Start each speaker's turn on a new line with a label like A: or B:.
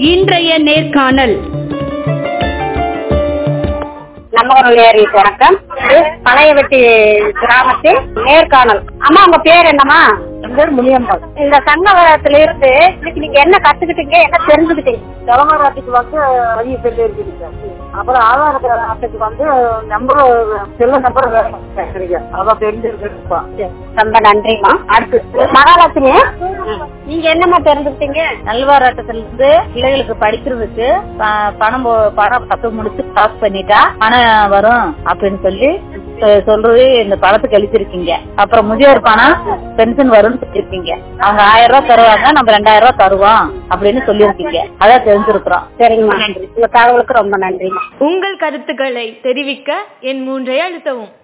A: இன்றைய நேர்காணல்
B: நமகரம் நேரில் வணக்கம் இது பழையவெட்டி கிராமத்தில் நேர்காணல் அம்மா உங்க பேர் என்னம்மா என் பேர் முனியம்பாள் இந்த சங்கவரத்துல இருந்து இன்னைக்கு நீங்க என்ன கத்துக்கிட்டீங்க என்ன தெரிஞ்சுக்கிட்டீங்க
C: தலைமராட்டுக்கு வந்து பதிவு செல்லு இருக்குதுங்க அப்புறம் ஆதார் அட்டைக்கு வந்து நம்பர் செல்ல நம்பர் வேணும் சரிங்க அதான் தெரிஞ்சிருக்குப்பா
B: ரொம்ப நன்றிம்மா அடுத்து மகாலட்சுமி நீங்க என்னம்மா தெரிஞ்சுக்கிட்டீங்க
D: நல்வாராட்டத்துல இருந்து பிள்ளைகளுக்கு படிக்கிறதுக்கு ப- பணம் போ- பணம் பத்து முடிச்சு பாஸ் பண்ணிட்டா பணம் வரும் அப்படின்னு சொல்லி சொ- சொல்றது இந்த பணத்துக்கு எழுதிருக்கீங்க அப்புறம் முதியோர் பணம் பென்ஷன் வரும்னு சொல்லிருக்கீங்க அவங்க ஆயிரம் ரூபாய் தருவாங்க நம்ம ரெண்டாயிரம் ரூபாய் தருவோம் அப்படின்னு சொல்லியிருக்கீங்க அதான் தெரிஞ்சிருக்கிறோம்
B: சரிங்கம்மா உங்க தகவலுக்கு ரொம்ப நன்றிம்மா
A: உங்கள் கருத்துக்களை தெரிவிக்க என் மூன்றை அழுத்தவும்